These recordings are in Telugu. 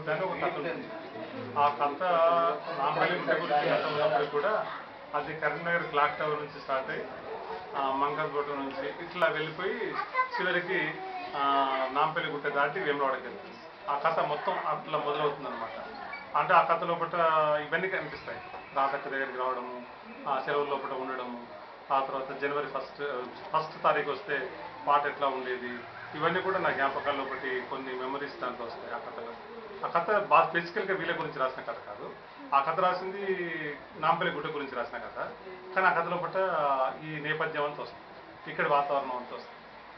గుట్ట అని ఒక కథ ఉంటుంది ఆ కథ నాంపల్లి గుట్ట గురించి కథ ఉన్నప్పుడు కూడా అది కరీంనగర్ క్లాక్ టవర్ నుంచి స్టార్ట్ అయ్యి ఆ, మంగళగుట్ట నుంచి ఇట్లా వెళ్ళిపోయి చివరికి ఆ, నాంపల్లి గుట్ట దాటి వేములవాడకి వెళ్తుంది ఆ కథ మొత్తం అట్లా మొదలవుతుంది అనమాట అంటే ఆ కథ లోపల ఇవన్నీ కనిపిస్తాయి రాధక్క దగ్గరికి రావడము ఆ సెలవు లోపల ఉండడము ఆ తర్వాత జనవరి ఫస్ట్ ఫస్ట్ తారీఖు వస్తే పాట ఎట్లా ఉండేది ఇవన్నీ కూడా నా జ్ఞాపకాల్లో ఒకటి కొన్ని మెమరీస్ దాంట్లో వస్తాయి ఆ కథలో ఆ కథ బాగా బేసికల్గా వీళ్ళ గురించి రాసిన కథ కాదు ఆ కథ రాసింది నాంపల్లి గుట్ట గురించి రాసిన కథ కానీ ఆ కథలో పట్ట ఈ నేపథ్యం అంతా వస్తుంది ఇక్కడ వాతావరణం అంతా వస్తుంది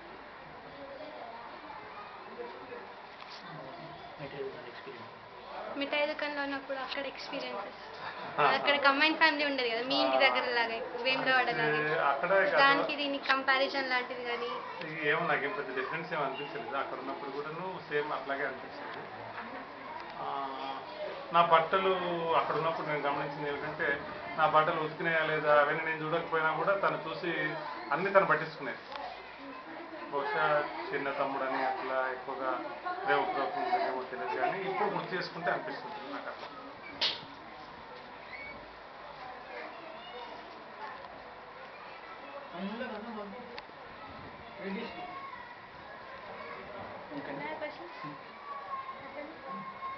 మిఠాయి దుకాణంలో ఉన్నప్పుడు అక్కడ ఎక్స్పీరియన్సెస్ ఆ. అక్కడ కంబైన్ ఫ్యామిలీ ఉండేది కదా మీ ఇంటి దగ్గర లాగా వేములవాడ లాగా ఏ, అక్కడే కాదు. దానికి దీనికి కంపారిజన్ లాంటిది కానీ ఇది ఏమో నాకు ఏం పెద్ద డిఫరెన్స్ ఏం అనిపించలేదు అక్కడ ఉన్నప్పుడు కూడాను సేమ్ అట్లాగే అనిపించింది ఆ, నా బట్టలు అక్కడ ఉన్నప్పుడు నేను గమనించింది ఏంటంటే నా బట్టలు ఉతికినాయా లేదా అవన్నీ నేను చూడకపోయినా కూడా తను చూసి అన్ని తను పట్టించుకునేది బహుశా చిన్న తమ్ముడని అట్లా ఎక్కువగా ప్రేమపూర్వకం ఉంటుందేమో తెలియదు కానీ ఇప్పుడు గుర్తు చేసుకుంటే అనిపిస్తుంది నాకు అట్లా క్వశ్చన్